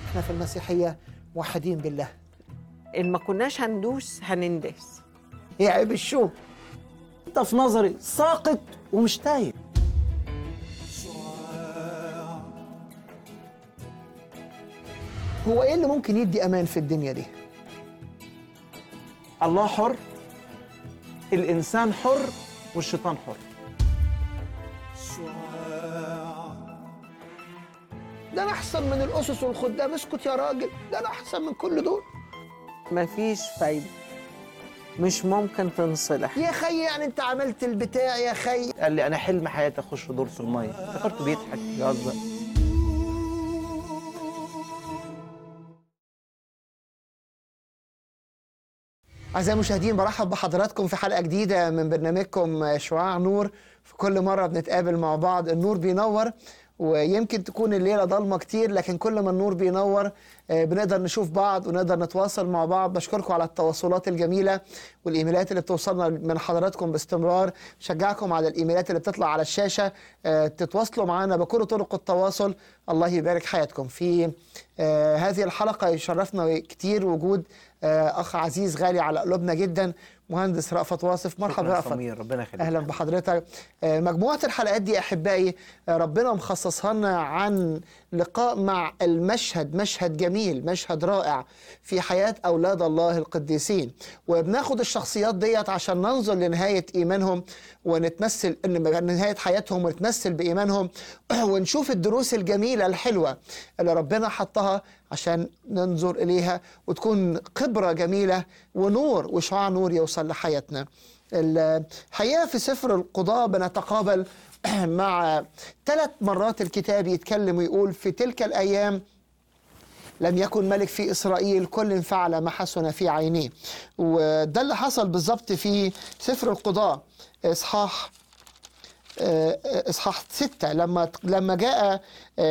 احنا في المسيحيه موحدين بالله ان ما كناش هندوس هنندس هي عيب الشوم انت في نظري ساقط ومش تايه هو ايه اللي ممكن يدي امان في الدنيا دي الله حر الانسان حر والشيطان حر ده انا احسن من الاسس والخدام اسكت يا راجل ده انا احسن من كل دول مفيش فايده مش ممكن تنصلح يا خي يعني انت عملت البتاع يا خي قال لي انا حلم حياتي اخش دور في الميه افتكرته بيضحك بيهزر أعزائي المشاهدين برحب بحضراتكم في حلقة جديدة من برنامجكم شعاع نور في كل مرة بنتقابل مع بعض النور بينور ويمكن تكون الليلة ضلمة كتير لكن كل ما النور بينور آه، بنقدر نشوف بعض ونقدر نتواصل مع بعض بشكركم على التواصلات الجميلة والإيميلات اللي بتوصلنا من حضراتكم باستمرار شجعكم على الإيميلات اللي بتطلع على الشاشة آه، تتواصلوا معنا بكل طرق التواصل الله يبارك حياتكم في آه، هذه الحلقة يشرفنا كتير وجود آه، أخ عزيز غالي على قلوبنا جدا مهندس رأفت واصف مرحبا شكراً يا رأفت سمير ربنا يخليك اهلا بحضرتك آه، مجموعه الحلقات دي احبائي آه، ربنا مخصصها لنا عن لقاء مع المشهد مشهد جميل مشهد رائع في حياه اولاد الله القديسين وبناخد الشخصيات ديت عشان ننظر لنهايه ايمانهم ونتمثل ان نهايه حياتهم ونتمثل بايمانهم ونشوف الدروس الجميله الحلوه اللي ربنا حطها عشان ننظر اليها وتكون خبره جميله ونور وشعاع نور يوصل لحياتنا الحقيقه في سفر القضاء بنتقابل مع ثلاث مرات الكتاب يتكلم ويقول في تلك الايام لم يكن ملك في اسرائيل كل فعل ما حسن في عينيه وده اللي حصل بالظبط في سفر القضاء اصحاح آه، اصحاح ستة لما لما جاء آه،